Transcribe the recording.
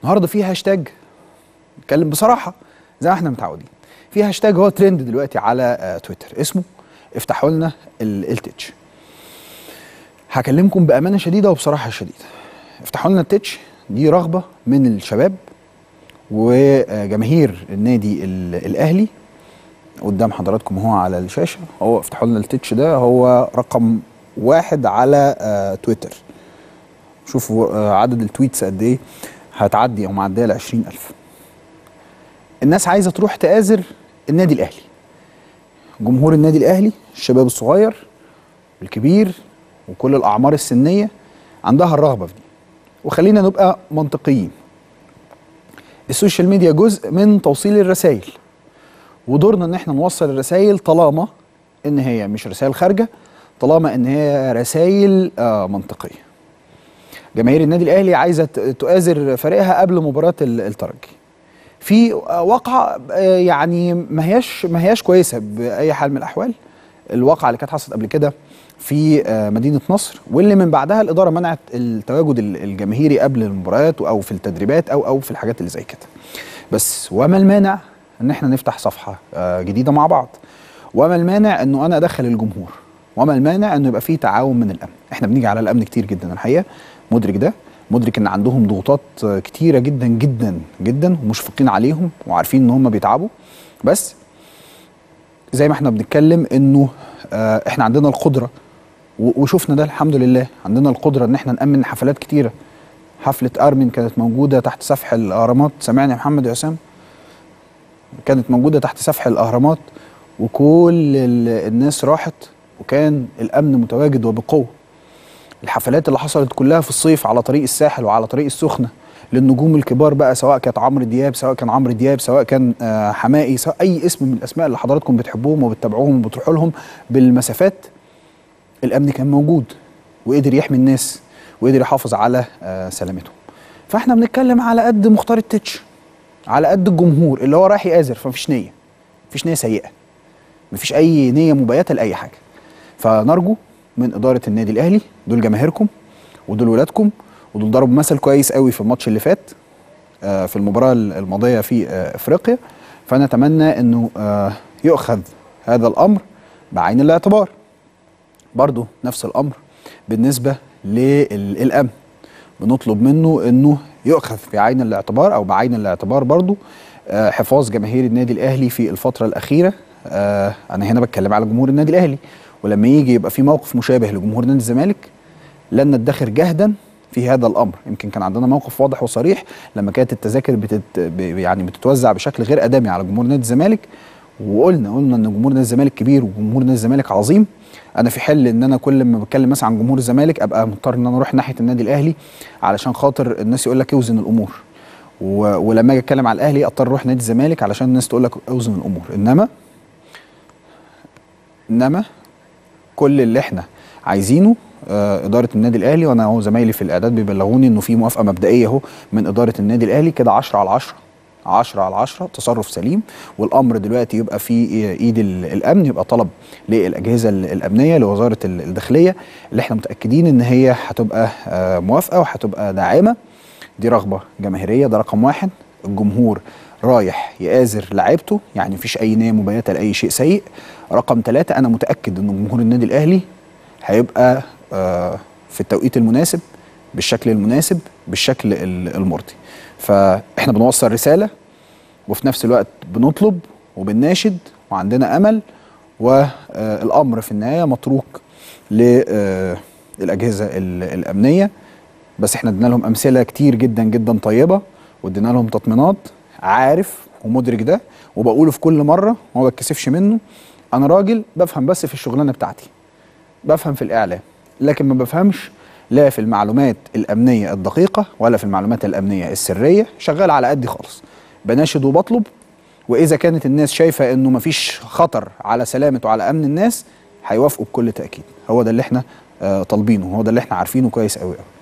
النهارده في هاشتاج نتكلم بصراحه زي ما احنا متعودين في هاشتاج هو ترند دلوقتي على آه، تويتر اسمه افتحوا لنا ال- التتش هكلمكم بامانه شديده وبصراحه شديده افتحوا لنا التتش دي رغبه من الشباب وجماهير النادي ال- الاهلي قدام حضراتكم هو على الشاشه هو افتحوا لنا التتش ده هو رقم واحد على آه، تويتر شوفوا آه، عدد التويتس قد ايه هتعدي او معديه ل 20000 الناس عايزه تروح تآزر النادي الاهلي جمهور النادي الاهلي الشباب الصغير الكبير وكل الاعمار السنيه عندها الرغبه في دي وخلينا نبقى منطقيين السوشيال ميديا جزء من توصيل الرسائل ودورنا ان احنا نوصل الرسائل طالما ان هي مش رسائل خارجه طالما ان هي رسائل آه منطقيه جماهير النادي الاهلي عايزه ت- تؤازر فريقها قبل مباراه ال- الترجي في آه، واقعه آه، يعني ما هياش ما هياش كويسه باي حال من الاحوال الواقعه اللي كانت حصلت قبل كده في آه، مدينه نصر واللي من بعدها الاداره منعت التواجد ال- الجماهيري قبل المباريات او في التدريبات او او في الحاجات اللي زي كده بس وما المانع ان احنا نفتح صفحه آه، جديده مع بعض وما المانع انه انا ادخل الجمهور وما المانع انه يبقى في تعاون من الامن احنا بنيجي على الامن كتير جدا الحقيقه مدرك ده مدرك ان عندهم ضغوطات آه، كتيره جدا جدا جدا ومشفقين عليهم وعارفين ان هم بيتعبوا بس زي ما احنا بنتكلم انه آه، احنا عندنا القدره و- وشفنا ده الحمد لله عندنا القدره ان احنا نامن حفلات كتيره حفله ارمين كانت موجوده تحت سفح الاهرامات سامعني يا محمد يا حسام كانت موجوده تحت سفح الاهرامات وكل ال- الناس راحت وكان الامن متواجد وبقوه الحفلات اللي حصلت كلها في الصيف على طريق الساحل وعلى طريق السخنه للنجوم الكبار بقى سواء كانت عمرو دياب سواء كان عمرو دياب سواء كان آه، حمائي سواء اي اسم من الاسماء اللي حضراتكم بتحبوهم وبتتابعوهم وبتروحوا لهم بالمسافات الامن كان موجود وقدر يحمي الناس وقدر يحافظ على آه، سلامتهم فاحنا بنتكلم على قد مختار التتش على قد الجمهور اللي هو رايح يآزر فمفيش نيه مفيش نيه سيئه مفيش اي نيه مبيته لاي حاجه فنرجو من اداره النادي الاهلي دول جماهيركم ودول ولادكم ودول ضربوا مثل كويس قوي في الماتش اللي فات آه، في المباراه الماضيه في آه، افريقيا فنتمنى انه آه، يؤخذ هذا الامر بعين الاعتبار برضو نفس الامر بالنسبه للامن بنطلب منه انه يؤخذ في عين الاعتبار او بعين الاعتبار برضو آه، حفاظ جماهير النادي الاهلي في الفتره الاخيره آه، انا هنا بتكلم على جمهور النادي الاهلي ولما يجي يبقى في موقف مشابه لجمهور نادي الزمالك لن ندخر جهدا في هذا الامر يمكن كان عندنا موقف واضح وصريح لما كانت التذاكر بتت ب- يعني بتتوزع بشكل غير ادمي على جمهور نادي الزمالك وقلنا قلنا ان جمهور نادي الزمالك كبير وجمهور نادي الزمالك عظيم انا في حل ان انا كل ما بتكلم مثلا عن جمهور الزمالك ابقى مضطر ان انا اروح ناحيه النادي الاهلي علشان خاطر الناس يقول لك اوزن الامور و... ولما اجي اتكلم على الاهلي اضطر اروح نادي الزمالك علشان الناس تقول لك اوزن الامور انما انما كل اللي احنا عايزينه آه، اداره النادي الاهلي وانا اهو زمايلي في الاعداد بيبلغوني انه في موافقه مبدئيه اهو من اداره النادي الاهلي كده 10 على 10 10 على 10 تصرف سليم والامر دلوقتي يبقى في ايد ال- الامن يبقى طلب للاجهزه ال- الامنيه لوزاره ال- الداخليه اللي احنا متاكدين ان هي هتبقى آه، موافقه وهتبقى داعمه دي رغبه جماهيريه ده رقم واحد الجمهور رايح يآزر لعيبته يعني مفيش اي نيه مبيته لاي شيء سيء رقم ثلاثة انا متاكد ان جمهور النادي الاهلي هيبقى آه، في التوقيت المناسب بالشكل المناسب بالشكل ال- المرضي فاحنا بنوصل رساله وفي نفس الوقت بنطلب وبنناشد وعندنا امل والامر في النهايه متروك للاجهزه الامنيه بس احنا ادينا لهم امثله كتير جدا جدا طيبه وادينا لهم تطمينات عارف ومدرك ده وبقوله في كل مره وما بتكسفش منه انا راجل بفهم بس في الشغلانه بتاعتي بفهم في الاعلام لكن ما بفهمش لا في المعلومات الامنيه الدقيقه ولا في المعلومات الامنيه السريه شغال على قدي خالص بناشد وبطلب واذا كانت الناس شايفه انه مفيش خطر على سلامه وعلى امن الناس هيوافقوا بكل تاكيد هو ده اللي احنا آه طالبينه هو ده اللي احنا عارفينه كويس قوي قوي